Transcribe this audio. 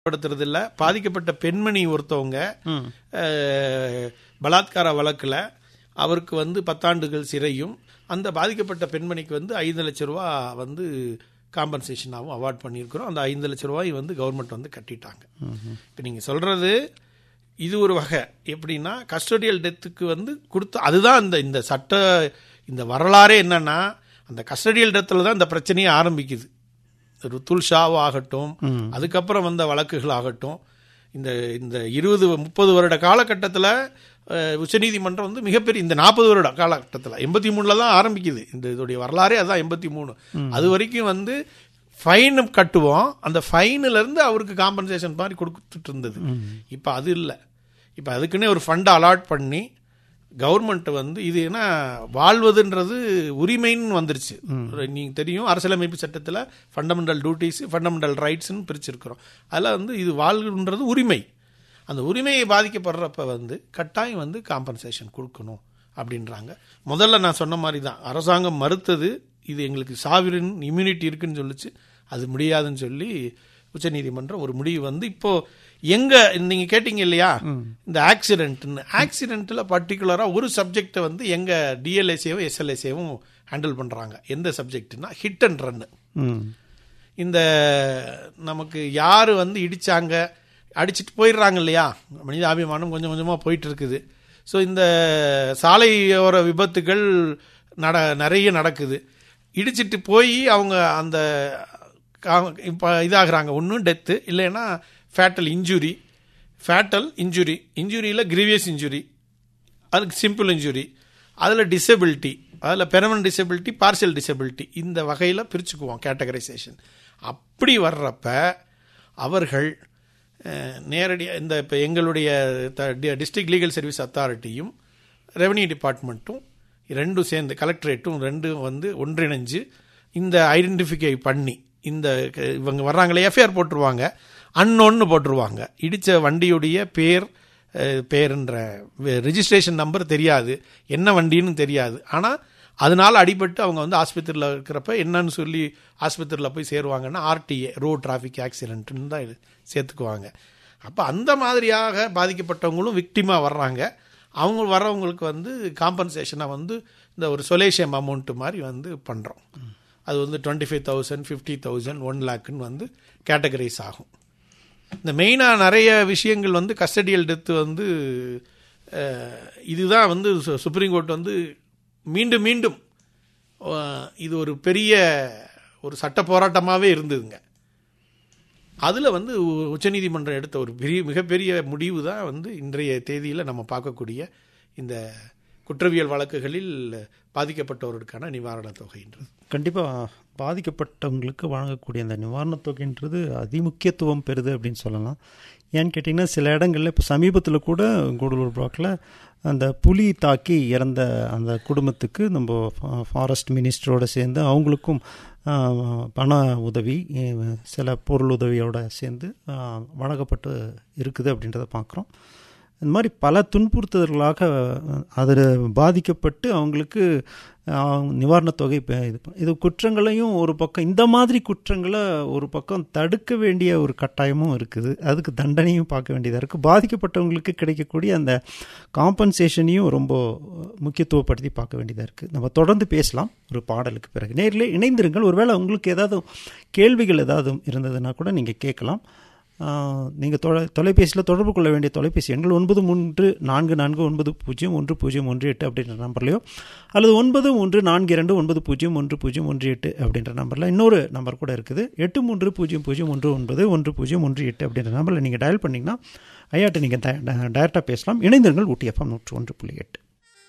படுத்துறது இல்ல பாதிக்கப்பட்ட பெண்மணி ஒருத்தவங்க அஹ், பலாத்கார வழக்குல அவருக்கு வந்து பத்தாண்டுகள் சிறையும் அந்த பாதிக்கப்பட்ட பெண்மணிக்கு வந்து ஐந்து லட்ச ரூபா வந்து காம்பன்சேஷனாகவும் அவார்ட் பண்ணியிருக்கிறோம் அந்த ஐந்து லட்ச ரூபாய் வந்து கவர்மெண்ட் வந்து கட்டிட்டாங்க இப்போ நீங்கள் சொல்றது இது ஒரு வகை எப்படின்னா கஸ்டோடியல் டெத்துக்கு வந்து கொடுத்து அதுதான் இந்த இந்த சட்ட இந்த வரலாறே என்னன்னா அந்த கஸ்டடியல் டெத்தில் தான் இந்த பிரச்சனையே ஆரம்பிக்குது ருத்துல் ஷாவ் ஆகட்டும் அதுக்கப்புறம் வந்த வழக்குகள் ஆகட்டும் இந்த இந்த இருபது முப்பது வருட காலகட்டத்தில் உச்சநீதிமன்றம் வந்து மிகப்பெரிய இந்த நாற்பது வருட காலகட்டத்தில் எண்பத்தி மூணில் தான் ஆரம்பிக்குது இந்த இதோடைய வரலாறே அதான் எண்பத்தி மூணு அது வரைக்கும் வந்து ஃபைன் கட்டுவோம் அந்த ஃபைனுல இருந்து அவருக்கு காம்பன்சேஷன் மாதிரி கொடுத்துட்டு இருந்தது இப்போ அது இல்லை இப்போ அதுக்குன்னே ஒரு ஃபண்டை அலாட் பண்ணி கவர்மெண்ட் வந்து இது என்ன வாழ்வதுன்றது உரிமைன்னு வந்துருச்சு நீங்க தெரியும் அரசியலமைப்பு சட்டத்தில் ஃபண்டமெண்டல் டியூட்டிஸ் ஃபண்டமெண்டல் ரைட்ஸ்னு பிரிச்சிருக்கிறோம் அதில் வந்து இது வாழ்வுன்றது உரிமை அந்த உரிமையை பாதிக்கப்படுறப்ப வந்து கட்டாயம் வந்து காம்பன்சேஷன் கொடுக்கணும் அப்படின்றாங்க முதல்ல நான் சொன்ன மாதிரி தான் அரசாங்கம் மறுத்தது இது எங்களுக்கு சாவிரின் இம்யூனிட்டி இருக்குன்னு சொல்லுச்சு அது முடியாதுன்னு சொல்லி உச்சநீதிமன்றம் ஒரு முடிவு வந்து இப்போ எங்க நீங்க கேட்டீங்க இல்லையா இந்த ஆக்சிடென்ட்னு ஆக்சிடென்ட்ல பர்டிகுலரா ஒரு சப்ஜெக்டை வந்து எங்க டிஎல்எஸ்ஏவும் எஸ்எல்எஸ்ஏவும் ஹேண்டில் பண்றாங்க எந்த சப்ஜெக்ட்னா ஹிட் அண்ட் ரன் ம் இந்த நமக்கு யார் வந்து இடிச்சாங்க அடிச்சிட்டு போயிடுறாங்க இல்லையா மனிதாபிமானம் கொஞ்சம் கொஞ்சமாக போயிட்டு இருக்குது ஸோ இந்த சாலையோர விபத்துகள் நட நிறைய நடக்குது இடிச்சிட்டு போய் அவங்க அந்த இப்போ இதாகிறாங்க ஒன்றும் டெத்து இல்லைன்னா ஃபேட்டல் இன்ஜுரி ஃபேட்டல் இன்ஜுரி இன்ஜுரியில் கிரீவியஸ் இன்ஜுரி அதுக்கு சிம்பிள் இன்ஜுரி அதில் டிசபிலிட்டி அதில் பெர்மனன்ட் டிசபிலிட்டி பார்சியல் டிசபிலிட்டி இந்த வகையில் பிரிச்சுக்குவோம் கேட்டகரைசேஷன் அப்படி வர்றப்ப அவர்கள் நேரடியாக இந்த இப்போ எங்களுடைய டிஸ்ட்ரிக்ட் லீகல் சர்வீஸ் அத்தாரிட்டியும் ரெவன்யூ டிபார்ட்மெண்ட்டும் ரெண்டும் சேர்ந்து கலெக்டரேட்டும் ரெண்டும் வந்து ஒன்றிணைஞ்சு இந்த ஐடென்டிஃபிகை பண்ணி இந்த க- இவங்க வர்றாங்களே எஃப்ஐஆர் போட்டுருவாங்க அன்னொன்னு போட்டுருவாங்க இடித்த வண்டியுடைய பேர் அஹ், பேருன்ற ரெஜிஸ்ட்ரேஷன் நம்பர் தெரியாது என்ன வண்டின்னு தெரியாது ஆனால் அதனால அடிபட்டு அவங்க வந்து ஆஸ்பத்திரியில் இருக்கிறப்ப என்னன்னு சொல்லி ஆஸ்பத்திரியில் போய் சேருவாங்கன்னா ஆர்டிஏ ரோட் டிராஃபிக் ஆக்சிடென்ட்னு தான் இது சேர்த்துக்குவாங்க அப்போ அந்த மாதிரியாக பாதிக்கப்பட்டவங்களும் விக்டிமாக வர்றாங்க அவங்க வர்றவங்களுக்கு வந்து காம்பன்சேஷனாக வந்து இந்த ஒரு சொலேஷியம் அமௌண்ட் மாதிரி வந்து பண்ணுறோம் அது வந்து twenty five thousand fifty thousand one லேக்குன்னு வந்து கேட்டகரைஸ் ஆகும் இந்த மெயினாக நிறைய விஷயங்கள் வந்து கஸ்டடியல் டெத்து வந்து அஹ், இதுதான் வந்து சு- சுப்ரீம் கோர்ட் வந்து மீண்டும் மீண்டும் அஹ், இது ஒரு பெரிய ஒரு சட்ட போராட்டமாகவே இருந்ததுங்க அதில் வந்து உ- உச்சநீதிமன்றம் எடுத்த ஒரு பெரிய மிகப்பெரிய முடிவு தான் வந்து இன்றைய தேதியில் நம்ம பார்க்கக்கூடிய இந்த குற்றவியல் வழக்குகளில் பாதிக்கப்பட்டவர்களுக்கான நிவாரணத் தொகைன்றது கண்டிப்பாக பாதிக்கப்பட்டவங்களுக்கு வழங்கக்கூடிய அந்த நிவாரணத் தொகைன்றது அதிமுக்கியத்துவம் பெறுது அப்படின்னு சொல்லலாம் ஏன்னு கேட்டிங்கன்னா சில இடங்கள்ல இப்போ சமீபத்தில் கூட கூடலூர் பிளாக்ல அந்த புலி தாக்கி இறந்த அந்த குடும்பத்துக்கு நம்ம ஃபாரஸ்ட் மினிஸ்டரோட சேர்ந்து அவங்களுக்கும் ஆ, பண உதவி அஹ், சில பொருள் உதவியோட சேர்ந்து ஆ, வழங்கப்பட்டு இருக்குது அப்படின்றத பார்க்குறோம் இந்த மாதிரி பல துன்புறுத்தல்களாக அதில் பாதிக்கப்பட்டு அவங்களுக்கு அஹ், நிவாரணத் தொகை இப்ப இது ப- இது குற்றங்களையும் ஒரு பக்கம் இந்த மாதிரி குற்றங்களை ஒரு பக்கம் தடுக்க வேண்டிய ஒரு கட்டாயமும் இருக்குது அதுக்கு தண்டனையும் பார்க்க வேண்டியதாக இருக்குது பாதிக்கப்பட்டவங்களுக்கு கிடைக்கக்கூடிய அந்த காம்பன்சேஷனையும் ரொம்ப முக்கியத்துவப்படுத்தி பார்க்க வேண்டியதாக இருக்குது நம்ம தொடர்ந்து பேசலாம் ஒரு பாடலுக்கு பிறகு நேரில் இணைந்திருங்கள் ஒருவேளை உங்களுக்கு ஏதாவது கேள்விகள் ஏதாவது இருந்ததுன்னா கூட நீங்கள் கேட்கலாம் நீங்கள் தொலை தொலைபேசியில் தொடர்பு கொள்ள வேண்டிய தொலைபேசி எண்கள் ஒன்பது மூன்று நான்கு நான்கு ஒன்பது பூஜ்ஜியம் ஒன்று பூஜ்ஜியம் ஒன்று எட்டு அப்படின்ற நம்பர்லையோ அல்லது ஒன்பது மூன்று நான்கு இரண்டு ஒன்பது பூஜ்ஜியம் ஒன்று பூஜ்ஜியம் ஒன்று எட்டு அப்படின்ற நம்பரில் இன்னொரு நம்பர் கூட இருக்குது எட்டு மூன்று பூஜ்ஜியம் பூஜ்ஜியம் ஒன்று ஒன்பது ஒன்று பூஜ்ஜியம் ஒன்று எட்டு அப்படின்ற நம்பரில் நீங்கள் டயல் பண்ணிங்கன்னா ஐயாட்ட நீங்கள் டைரெக்டாக பேசலாம் இணைந்திருங்கள் ஊட்டி எஃப்எம் நூற்று ஒன்று புள்ளி எட்டு